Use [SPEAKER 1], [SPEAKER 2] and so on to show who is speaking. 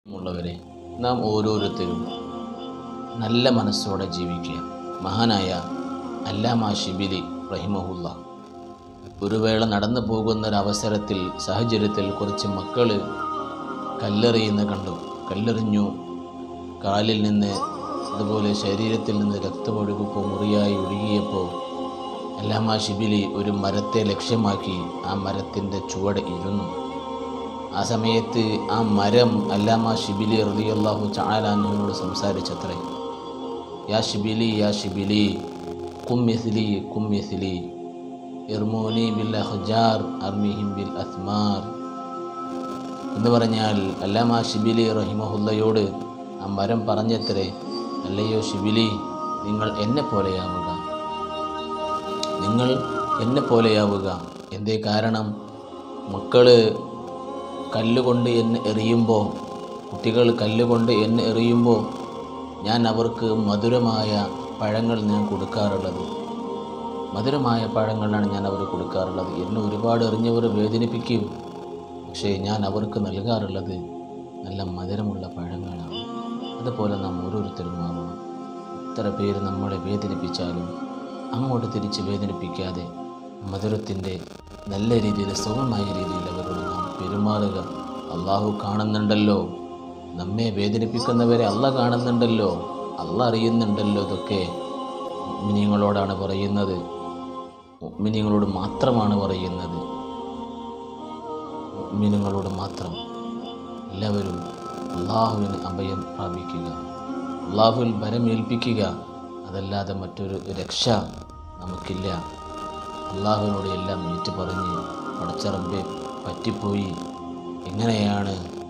[SPEAKER 1] ഉള്ളവരെ നാം ഓരോരുത്തരും നല്ല മനസ്സോടെ ജീവിക്കുക മഹാനായ അല്ലാമ ഷിബിലി റഹിമഹുല്ല ഒരു വേള നടന്നു പോകുന്ന ഒരവസരത്തിൽ സാഹചര്യത്തിൽ കുറച്ച് മക്കൾ കല്ലെറിയുന്ന കണ്ടു കല്ലെറിഞ്ഞു കാലിൽ നിന്ന് അതുപോലെ ശരീരത്തിൽ നിന്ന് രക്തമൊഴുകിപ്പോൾ മുറിയായി ഒഴുകിയപ്പോൾ അല്ലാമ ഷിബിലി ഒരു മരത്തെ ലക്ഷ്യമാക്കി ആ മരത്തിൻ്റെ ചുവട് ഇരുന്നു ആ സമയത്ത് ആ മരം അല്ലാമ ഷിബിലി റളിയല്ലാഹു ചാലാനുവിനോട് സംസാരിച്ചത്രേ യാ ഷിബിലി യാ ഷിബിലി കുമ്മിസിലി കുമ്മിസിലി ഇർമോനി ബിൽ അഹ്ജാർ അർമിഹിം ബിൽ അസ്മാർ എന്ന് പറഞ്ഞാൽ അല്ലാമ ഷിബിലി റഹിമഹുല്ലയോട് ആ മരം പറഞ്ഞത്രേ അല്ലയോ ഷിബിലി നിങ്ങൾ എന്നെ പോലെയാവുക നിങ്ങൾ എന്നെ പോലെയാവുക എന്തേ കാരണം മക്കള് കല്ലുകൊണ്ട് എന്നെ എറിയുമ്പോൾ കുട്ടികൾ കല്ലുകൊണ്ട് എന്നെ എറിയുമ്പോൾ ഞാൻ അവർക്ക് മധുരമായ പഴങ്ങൾ ഞാൻ കൊടുക്കാറുള്ളത് മധുരമായ പഴങ്ങളാണ് ഞാൻ അവർ കൊടുക്കാറുള്ളത് എന്നെ ഒരുപാട് എറിഞ്ഞവർ വേദനിപ്പിക്കും പക്ഷേ ഞാൻ അവർക്ക് നൽകാറുള്ളത് നല്ല മധുരമുള്ള പഴങ്ങളാണ് അതുപോലെ നാം ഓരോരുത്തരും ആവണം എത്ര പേര് നമ്മളെ വേദനിപ്പിച്ചാലും അങ്ങോട്ട് തിരിച്ച് വേദനിപ്പിക്കാതെ മധുരത്തിൻ്റെ നല്ല രീതിയിൽ സുഖമായ രീതിയിൽ അവരോട് നാം പെരുമാറുക അള്ളാഹു കാണുന്നുണ്ടല്ലോ നമ്മെ വേദനിപ്പിക്കുന്നവരെ അല്ല കാണുന്നുണ്ടല്ലോ അല്ല അറിയുന്നുണ്ടല്ലോ ഇതൊക്കെ മിനിങ്ങളോടാണ് പറയുന്നത് മിനിങ്ങളോട് മാത്രമാണ് പറയുന്നത് മിനിങ്ങളോട് മാത്രം എല്ലാവരും അള്ളാഹുവിന് അഭയം പ്രാപിക്കുക അള്ളാഹുവിൽ ഭരമേൽപ്പിക്കുക അതല്ലാതെ മറ്റൊരു രക്ഷ നമുക്കില്ല അള്ളാഹുവിനോട് എല്ലാം ഏറ്റു പറഞ്ഞ് പടച്ചറമ്പെ പറ്റിപ്പോയി എങ്ങനെയാണ്